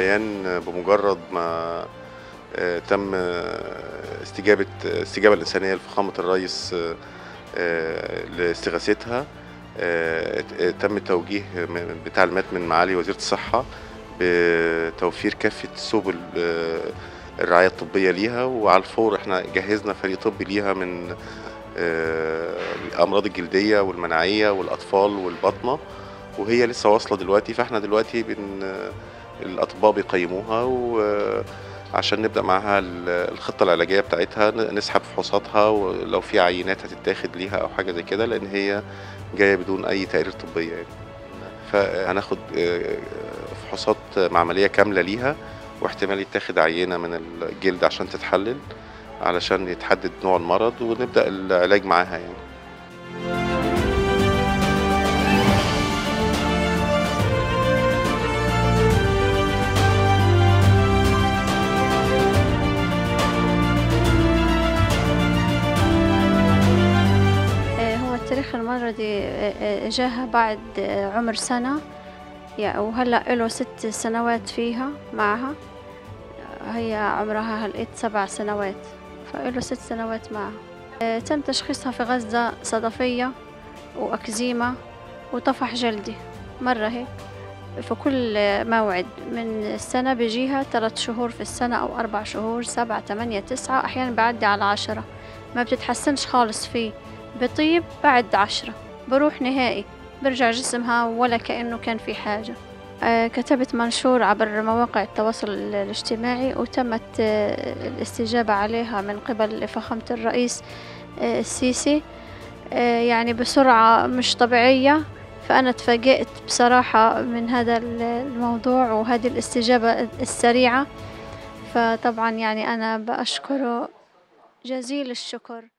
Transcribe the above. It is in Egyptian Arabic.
البيان بمجرد ما آه، تم آه، استجابة استجابة الإنسانية لفخامة الرئيس آه، آه، لاستغاثتها آه، ت- تم توجيه م- بتعليمات من معالي وزيرة الصحة بتوفير كافة سبل آه، الرعاية الطبية ليها وعلى الفور احنا جهزنا فريق طبي ليها من آه، الأمراض الجلدية والمناعية والأطفال والبطنة وهي لسه واصلة دلوقتي فاحنا دلوقتي بن الأطباء بيقيموها وعشان نبدأ معاها ال- الخطة العلاجية بتاعتها ن- نسحب فحوصاتها ولو في عينات هتتاخد ليها أو حاجة زي كده لأن هي جاية بدون أي تقارير طبية يعني فهناخد آه، فحوصات معملية كاملة ليها واحتمال يتاخد عينة من الجلد عشان تتحلل علشان يتحدد نوع المرض ونبدأ العلاج معاها يعني آه، هو التاريخ المرضي آه، آه، جاها بعد آه، عمر سنة يا- وهلأ له ست سنوات فيها معها هي عمرها هلقيت سبع سنوات فإله ست سنوات معها آه، تم تشخيصها في غزة صدفية وأكزيما وطفح جلدي مرة هيك في كل موعد من السنة بيجيها ثلاث شهور في السنة أو أربع شهور سبعة تمانية تسعة أحيانا بعدي على عشرة ما بتتحسنش خالص فيه بطيب بعد عشرة بروح نهائي برجع جسمها ولا كأنه كان في حاجة آه، كتبت منشور عبر مواقع التواصل الاجتماعي وتمت آه، الاستجابة عليها من قبل فخامة الرئيس آه، السيسي آه، يعني بسرعة مش طبيعية فأنا تفاجأت بصراحة من هذا الموضوع وهذه الاستجابة السريعة فطبعا يعني أنا بأشكره جزيل الشكر